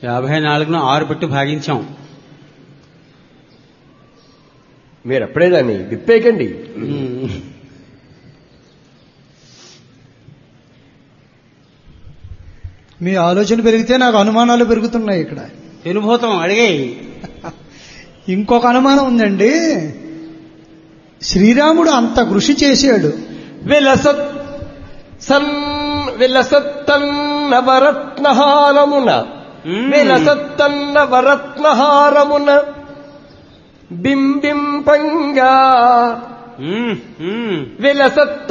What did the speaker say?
యాభై నాలుగును ఆరు పెట్టి భాగించాం మీరు అప్పుడే దాన్ని విప్పేయకండి ఉమ్. మీ ఆలోచన పెరిగితే నాకు అనుమానాలు పెరుగుతున్నాయి ఇక్కడ అనుభూతం అడిగాయి ఇంకొక అనుమానం ఉందండి శ్రీరాముడు అంత కృషి చేశాడు విలసత్ సన్ విలసత్తన్న వరత్నహారమున విలసత్తన్న వరత్నహారమున బింబింపంగా విలసత్త